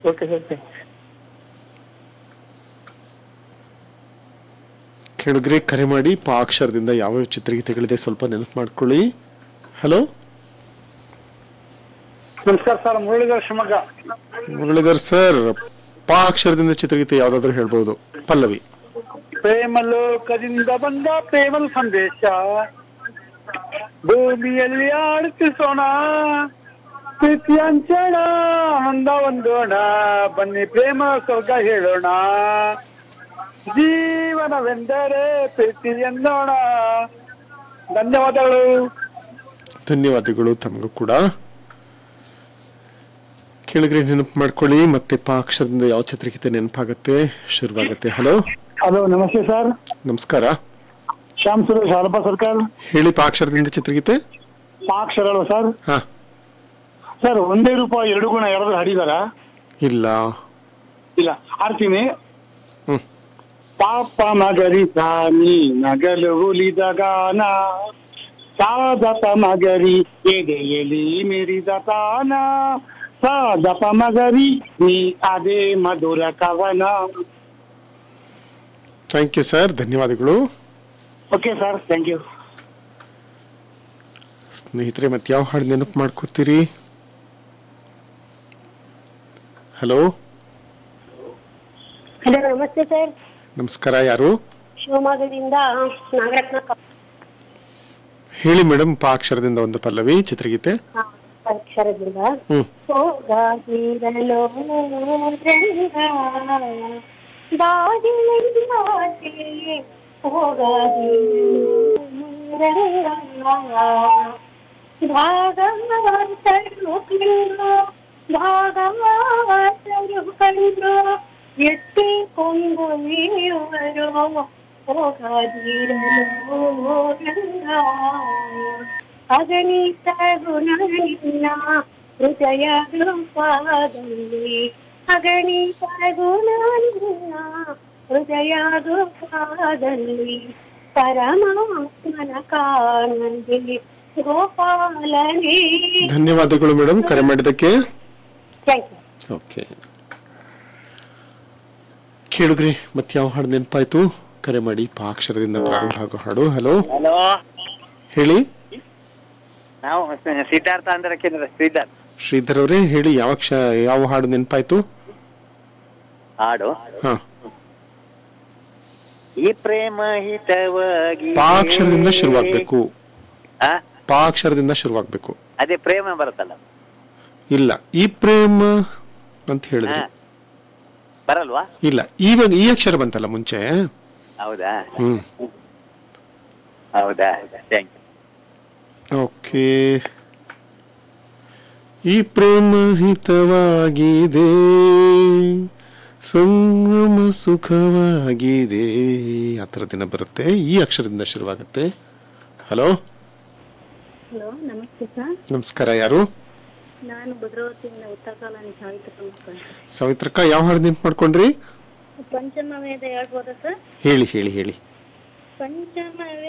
Okay sir thanks ಕೆಳಗರೆ ಕರೆ ಮಾಡಿ ಪಾ ಅಕ್ಷರದಿಂದ ಯಾವ್ಯಾವ ಚಿತ್ರಗೀತೆಗಳಿದೆ ಸ್ವಲ್ಪ ನೆನಪು ಮಾಡ್ಕೊಳ್ಳಿ ಹಲೋ ನಮಸ್ಕಾರ ಸರ್ ಮುರಳೀಧರ್ ಶಿವಮೊಗ್ಗ ಮುರಳೀಧರ್ ಸರ್ ಪಾ ಅಕ್ಷರದಿಂದ ಚಿತ್ರಗೀತೆ ಯಾವ್ದಾದ್ರು ಹೇಳ್ಬೋದು ಪಲ್ಲವಿ ಪ್ರೇಮಲೋಕದಿಂದ ಬಂದ ಪ್ರೇಮದ ಸಂದೇಶ ಭೂಮಿಯಲ್ಲಿ ಆಡುತ್ತಿಸೋಣ ಪ್ರೀತಿ ಹಂಚೋಣ ಆನಂದ ಹೊಂದೋಣ ಬನ್ನಿ ಪ್ರೇಮ ಸ್ವರ್ಗ ಹೇಳೋಣ ಜೀವನವೆಂದರೆ ಪ್ರೀತಿ ಎಂದೋಣ ಧನ್ಯವಾದಗಳು ಧನ್ಯವಾದಗಳು ತಮಗೂ ಕೂಡ ಕೆಳಗರೆ ನೆನಪು ಮಾಡ್ಕೊಳ್ಳಿ ಮತ್ತೆ ಪಾ ಅಕ್ಷರದಿಂದ ಯಾವ ಚಿತ್ರಗೀತೆ ನೆನಪಾಗತ್ತೆ ಶುರುವಾಗತ್ತೆ ಹಲೋ ಹಲೋ ನಮಸ್ತೆ ಸರ್ ನಮಸ್ಕಾರ ಶ್ಯಾಮ್ ಸುರೇಶ್ ಹರಪ ಸರ್ಕಲ್ ಹೇಳಿ ಪಾ ಅಕ್ಷರದಿಂದ ಚಿತ್ರಗೀತೆ ಪಾಕ್ಷರಗಳು ಸರ್ ಹಾ ಸರ್ ಒಂದೇ ರೂಪ ಎರಡು ಗುಣ ಯಾರಾದ್ರೂ ಹಾಡಿದಾರ ಇಲ್ಲ ಇಲ್ಲ ಹಾಡ್ತೀನಿ ಹ್ಮ್ ಪಾಪ ಮಗರಿ ಸಾನಿ ನಗಲು ಉಲಿದ ಗಾನ ಸಾದಪ ಮಗರಿ ಎದೆಯಲಿ ಮಿರಿದ ತಾನ ಸಾದಪ ಮಗರಿ ನೀ ಅದೇ ಮಧುರ ಕವನ ಥ್ಯಾಂಕ್ ಯು ಸರ್ ಧನ್ಯವಾದಗಳು ಓಕೆ ಸರ್ ಥ್ಯಾಂಕ್ ಯು ಸ್ನೇಹಿತರೆ ಮತ್ತೆ ಯಾವ ಹಾಡು ನೆನಪು ಮಾಡ್ಕೋತೀರಿ ಹಲೋ ಹಲೋ ನಮಸ್ತೆ ಸರ್ ನಮಸ್ಕಾರ ಯಾರು ಶಿವಮೊಗ್ಗದಿಂದ ನಾಗರತ್ನ ಕ- ಹೇಳಿ ಮೇಡಮ್ ಪಾ ಅಕ್ಷರದಿಂದ ಒಂದು ಪಲ್ಲವಿ ಚಿತ್ರಗೀತೆ ಹಾ, ಅಕ್ಷರದಿಂದ ಹ್ಮ್ ಹೋಗಾದಿರಲು ರಂಗ ಬಾಗಿಲಿಂದಾಚೆ ಹೋಗಾದಿರಲು ರಂಗ ಭಾಗವಂತರು ಕಂಡು ಭಾಗವಂತರು ಕಂಡು ಎತ್ತಿ ಕೊಂಡು ನೀವರು ಹೋಗಾದಿರಲು ರಂಗ ಅಗಣಿತ ಗುಣನಿನ್ನ ಹೃದಯ ರೂಪದಲ್ಲಿ ಅಗಣಿತ ಗುಣನಿನ್ನ ಹೃದಯ ರೂಪದಲ್ಲಿ ಪರಮಾತ್ಮನ ಕಾಣಲಿ ಗೋಪಾಲನೇ ಧನ್ಯವಾದಗಳು ಮೇಡಮ್ ಕರೆ ಮಾಡಿದ್ದಕ್ಕೆ ಥ್ಯಾಂಕ್ ಯು ಓಕೆ ಕೇಳಿದ್ರಿ ಮತ್ತೆ ಯಾವ ಹಾಡು ನೆನಪಾಯ್ತು ಕರೆ ಮಾಡಿ ಪಾ ಅಕ್ಷರದಿಂದ ಪ್ರಾರಂಭ ಆಗೋ ಹಾಡು ಹಲೋ ಹಲೋ ಹೇಳಿ ನಾವು ಸಿದ್ಧಾರ್ಥ ಅಂದ್ರೆ ಕೇಂದ್ರ ಸಿದ್ಧಾರ್ಥ ಶ್ರೀಧರ್ ಅವರೇ ಹೇಳಿ ಯಾವ ಕ್ಷ ಯಾವ ಹಾಡು ನೆನಪಾಯ್ತು ಹಾಡು ಹಾ ಈ ಪ್ರೇಮ ಹಿತವಾಗಿ ಪಾ ಅಕ್ಷರದಿಂದ ಶುರುವಾಗ್ಬೇಕು ಆ? ಪಾ ಅಕ್ಷರದಿಂದ ಶುರುವಾಗ್ಬೇಕು ಅದೇ ಪ್ರೇಮ ಬರುತ್ತಲ್ಲ ಇಲ್ಲ ಈ ಪ್ರೇಮ ಅಂತ ಹೇಳಿದ್ರಿ ಹಾ. ಬರಲ್ವಾ ಇಲ್ಲ ಇವಾಗ ಈ ಅಕ್ಷರ ಬಂತಲ್ಲ ಮುಂಚೆ ಹೌದಾ ಹ್ಮ್ ಹೌದಾ ಥ್ಯಾಂಕ್ ಯು ಓಕೆ ಈ ಪ್ರೇಮ ಹಿತವಾಗಿದೆ ಸಂಗಮ ಸುಖವಾಗಿದೆ ಆ ಥರ ದಿನ ಬರುತ್ತೆ ಈ ಅಕ್ಷರದಿಂದ ಶುರುವಾಗುತ್ತೆ ಹಲೋ ಹಲೋ ನಮಸ್ತೆ ಸರ್ ನಮಸ್ಕಾರ ಯಾರು ನಾನು ಭದ್ರಾವತಿಯಿಂದ ಉತ್ತರ ಕಾಲನಿ ಸಾವಿತ್ರ ಸವಿತ್ರಕ್ಕ ಯಾವ ಹಾಡು ನೆನ್ಪು ಮಾಡ್ಕೊಂಡ್ರಿ ಪಂಚಮ ವೇದ ಹೇಳ್ಬೋದಾ ಸರ್ ಹೇಳಿ ಹೇಳಿ ಹೇಳಿ ಪಂಚಮ